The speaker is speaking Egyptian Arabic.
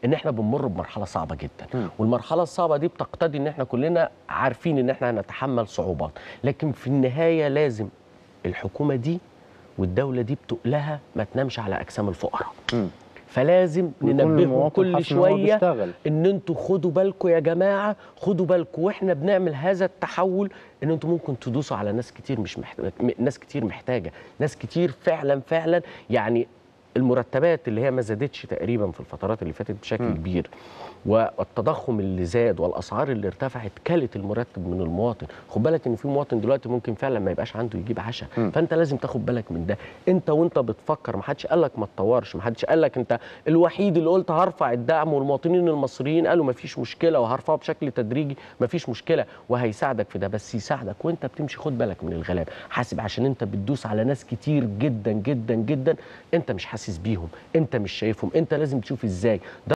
ان احنا بنمر بمرحله صعبه جدا مم. والمرحله الصعبه دي بتقتضي ان احنا كلنا عارفين ان احنا هنتحمل صعوبات لكن في النهايه لازم الحكومه دي والدوله دي بتقلها ما تنامش على اجسام الفقراء مم. فلازم ويكون ننبههم المواطن كل حاسس إن هو شويه بيشتغل. ان انتوا خدوا بالكم يا جماعه خدوا بالكم واحنا بنعمل هذا التحول ان انتوا ممكن تدوسوا على ناس كتير مش محتاجه ناس كتير محتاجه ناس كتير فعلا فعلا يعني المرتبات اللي هي ما زادتش تقريبا في الفترات اللي فاتت بشكل مم. كبير والتضخم اللي زاد والاسعار اللي ارتفعت كلت المرتب من المواطن خد بالك ان في مواطن دلوقتي ممكن فعلا ما يبقاش عنده يجيب عشاء مم. فانت لازم تاخد بالك من ده انت وانت بتفكر ما حدش قال لك ما تطورش ما حدش قال لك انت الوحيد اللي قلت هرفع الدعم والمواطنين المصريين قالوا ما فيش مشكله وهرفعه بشكل تدريجي ما فيش مشكله وهيساعدك في ده بس يساعدك وانت بتمشي خد بالك من الغلاب حاسب عشان انت بتدوس على ناس كتير جدا جدا جدا انت مش حاسس بيهم انت مش شايفهم انت لازم تشوف ازاي ده